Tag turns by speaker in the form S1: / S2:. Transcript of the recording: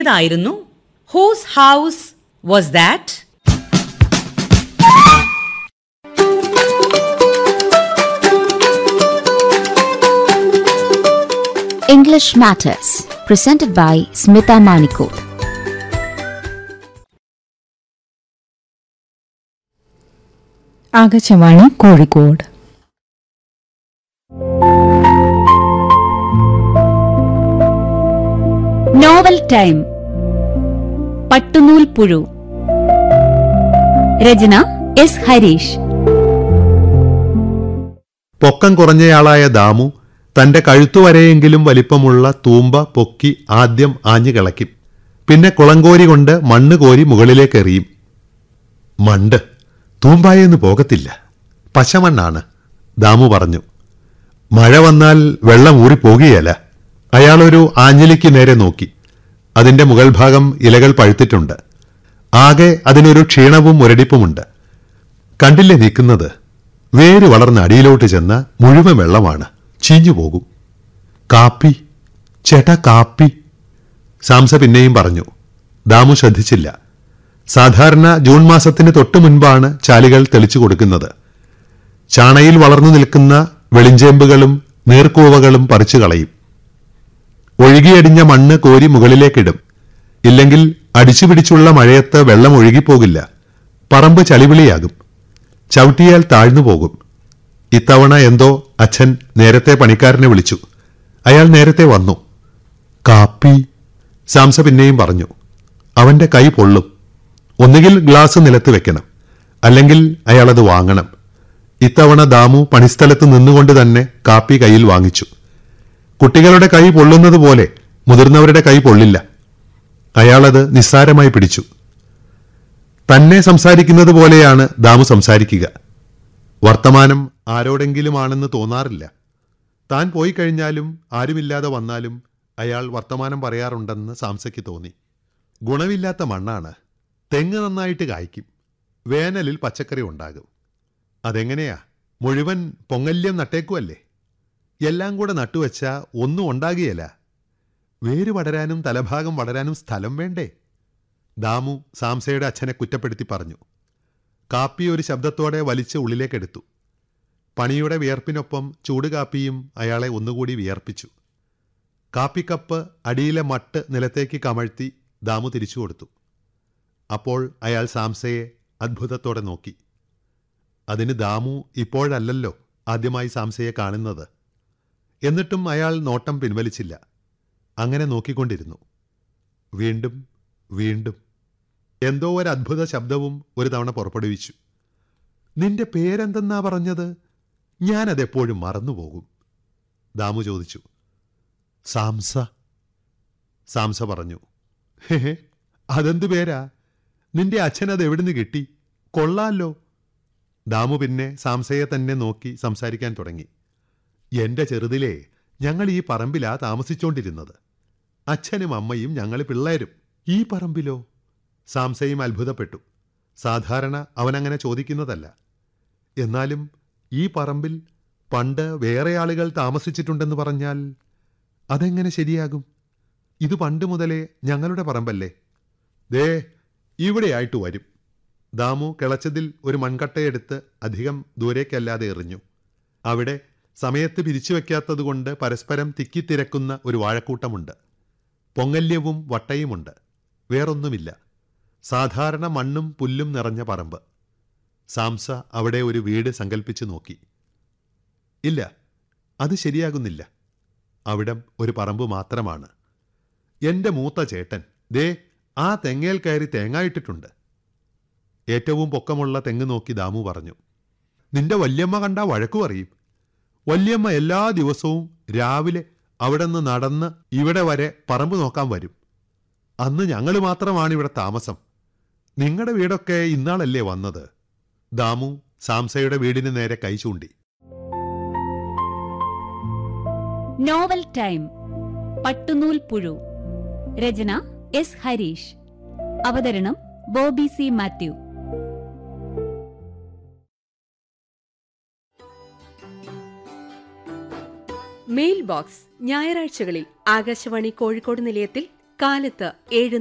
S1: ഇതായിരുന്നു whose house was that
S2: English Matters, presented by Smita Manikot.
S3: Akashvani Kozhikode
S4: novel time പട്ടുനൂൽ പുഴു രചന S Harish
S5: പൊക്കം കുറഞ്ഞയാളായ ദാമു തന്റെ കഴുത്തുവരെയെങ്കിലും വലിപ്പമുള്ള തൂമ്പ പൊക്കി ആദ്യം ആഞ്ഞു കിളയ്ക്കും പിന്നെ കുളങ്കോരി കൊണ്ട് മണ്ണ് കോരി മുകളിലേക്ക് എറിയും മണ്ട് തൂമ്പായെന്ന് പോകത്തില്ല പശമണ്ണാണ് ദാമു പറഞ്ഞു മഴ വന്നാൽ വെള്ളം ഊറിപ്പോകുകയല്ല അയാളൊരു ആഞ്ഞിലിക്ക് നേരെ നോക്കി അതിന്റെ മുകൾ ഭാഗം ഇലകൾ പഴുത്തിട്ടുണ്ട് ആകെ അതിനൊരു ക്ഷീണവും മുരടിപ്പുമുണ്ട് കണ്ടില്ലേ നിൽക്കുന്നത് വേര് വളർന്ന് അടിയിലോട്ട് ചെന്ന മുഴുവൻ വെള്ളമാണ് ചീഞ്ഞു പോകും കാപ്പി ചേട്ടാ കാപ്പി സാംസ പിന്നെയും പറഞ്ഞു ദാമു ശ്രദ്ധിച്ചില്ല സാധാരണ ജൂൺ മാസത്തിന് തൊട്ടു മുൻപാണ് ചാലുകൾ തെളിച്ചു കൊടുക്കുന്നത് ചാണയിൽ വളർന്നു നിൽക്കുന്ന വെളിഞ്ചേമ്പുകളും നീർക്കൂവകളും പറിച്ചു കളയും ഒഴുകിയടിഞ്ഞ മണ്ണ് കോരി മുകളിലേക്കിടും ഇല്ലെങ്കിൽ അടിച്ചു പിടിച്ചുള്ള മഴയത്ത് വെള്ളം ഒഴുകിപ്പോകില്ല പറമ്പ് ചളിവിളിയാകും ചവിട്ടിയാൽ താഴ്ന്നു പോകും ഇത്തവണ എന്തോ അച്ഛൻ നേരത്തെ പണിക്കാരനെ വിളിച്ചു അയാൾ നേരത്തെ വന്നു കാപ്പി സാംസ പിന്നെയും പറഞ്ഞു അവന്റെ കൈ പൊള്ളും ഒന്നുകിൽ ഗ്ലാസ് നിലത്ത് വെക്കണം അല്ലെങ്കിൽ അയാളത് വാങ്ങണം ഇത്തവണ ദാമു പണിസ്ഥലത്ത് നിന്നുകൊണ്ട് തന്നെ കാപ്പി കയ്യിൽ വാങ്ങിച്ചു കുട്ടികളുടെ കൈ പൊള്ളുന്നത് പോലെ മുതിർന്നവരുടെ കൈ പൊള്ളില്ല അയാളത് നിസ്സാരമായി പിടിച്ചു തന്നെ സംസാരിക്കുന്നത് പോലെയാണ് ദാമു സംസാരിക്കുക വർത്തമാനം ആരോടെങ്കിലുമാണെന്ന് തോന്നാറില്ല താൻ പോയി കഴിഞ്ഞാലും ആരുമില്ലാതെ വന്നാലും അയാൾ വർത്തമാനം പറയാറുണ്ടെന്ന് സാംസയ്ക്ക് തോന്നി ഗുണമില്ലാത്ത മണ്ണാണ് തെങ്ങ് നന്നായിട്ട് കായ്ക്കും വേനലിൽ പച്ചക്കറി ഉണ്ടാകും അതെങ്ങനെയാ മുഴുവൻ പൊങ്ങല്യം നട്ടേക്കുമല്ലേ എല്ലാം കൂടെ നട്ടുവച്ച ഒന്നും ഉണ്ടാകുകയല്ല വേര് പടരാനും തലഭാഗം വളരാനും സ്ഥലം വേണ്ടേ ദാമു സാംസയുടെ അച്ഛനെ കുറ്റപ്പെടുത്തി പറഞ്ഞു കാപ്പി ഒരു ശബ്ദത്തോടെ വലിച്ച് ഉള്ളിലേക്കെടുത്തു പണിയുടെ വിയർപ്പിനൊപ്പം ചൂട് കാപ്പിയും അയാളെ ഒന്നുകൂടി വിയർപ്പിച്ചു കാപ്പിക്കപ്പ് അടിയിലെ മട്ട് നിലത്തേക്ക് കമഴ്ത്തി ദാമു തിരിച്ചു കൊടുത്തു അപ്പോൾ അയാൾ സാംസയെ അത്ഭുതത്തോടെ നോക്കി അതിന് ദാമു ഇപ്പോഴല്ലല്ലോ ആദ്യമായി സാംസയെ കാണുന്നത് എന്നിട്ടും അയാൾ നോട്ടം പിൻവലിച്ചില്ല അങ്ങനെ നോക്കിക്കൊണ്ടിരുന്നു വീണ്ടും വീണ്ടും എന്തോ ഒരു അത്ഭുത ശബ്ദവും ഒരു തവണ പുറപ്പെടുവിച്ചു നിന്റെ പേരെന്തെന്നാ പറഞ്ഞത് ഞാനതെപ്പോഴും മറന്നുപോകും ദാമു ചോദിച്ചു സാംസ സാംസ പറഞ്ഞു ഹേ അതെന്തു പേരാ നിന്റെ അച്ഛൻ അത് എവിടുന്ന് കിട്ടി കൊള്ളാലോ ദാമു പിന്നെ സാംസയെ തന്നെ നോക്കി സംസാരിക്കാൻ തുടങ്ങി എന്റെ ചെറുതിലേ ഞങ്ങൾ ഈ പറമ്പിലാ താമസിച്ചോണ്ടിരുന്നത് അച്ഛനും അമ്മയും ഞങ്ങൾ പിള്ളേരും ഈ പറമ്പിലോ സാംസയും അത്ഭുതപ്പെട്ടു സാധാരണ അവനങ്ങനെ ചോദിക്കുന്നതല്ല എന്നാലും ഈ പറമ്പിൽ പണ്ട് വേറെ ആളുകൾ താമസിച്ചിട്ടുണ്ടെന്ന് പറഞ്ഞാൽ അതെങ്ങനെ ശരിയാകും ഇത് പണ്ട് മുതലേ ഞങ്ങളുടെ പറമ്പല്ലേ ദേ ഇവിടെയായിട്ട് വരും ദാമു കിളച്ചതിൽ ഒരു മൺകട്ടയെടുത്ത് അധികം ദൂരേക്കല്ലാതെ എറിഞ്ഞു അവിടെ സമയത്ത് പിരിച്ചു വയ്ക്കാത്തതുകൊണ്ട് പരസ്പരം തിക്കിത്തിരക്കുന്ന ഒരു വാഴക്കൂട്ടമുണ്ട് പൊങ്ങല്യവും വട്ടയുമുണ്ട് വേറൊന്നുമില്ല സാധാരണ മണ്ണും പുല്ലും നിറഞ്ഞ പറമ്പ് സാംസ അവിടെ ഒരു വീട് സങ്കല്പിച്ചു നോക്കി ഇല്ല അത് ശരിയാകുന്നില്ല അവിടം ഒരു പറമ്പ് മാത്രമാണ് എന്റെ മൂത്ത ചേട്ടൻ ദേ ആ തെങ്ങേൽ കയറി തേങ്ങായിട്ടിട്ടുണ്ട് ഏറ്റവും പൊക്കമുള്ള തെങ്ങ് നോക്കി ദാമു പറഞ്ഞു നിന്റെ വല്യമ്മ കണ്ട വഴക്കു പറയും വല്യമ്മ എല്ലാ ദിവസവും രാവിലെ അവിടെ നിന്ന് നടന്ന് ഇവിടെ വരെ പറമ്പ് നോക്കാൻ വരും അന്ന് ഞങ്ങൾ മാത്രമാണ് ഇവിടെ താമസം നിങ്ങളുടെ വീടൊക്കെ ഇന്നാളല്ലേ വന്നത് ദാമു സാംസയുടെ വീടിന് നേരെ കൈ ചൂണ്ടി
S4: നോവൽ ടൈം പട്ടുനൂൽ പുഴു രചന എസ് ഹരീഷ് അവതരണം Bobby C Mathew
S6: mail box ഞായറാഴ്ചകളിൽ ആകാശവാണി കോഴിക്കോട് നിലയത്തിൽ
S3: കാലത്ത് ഏഴ്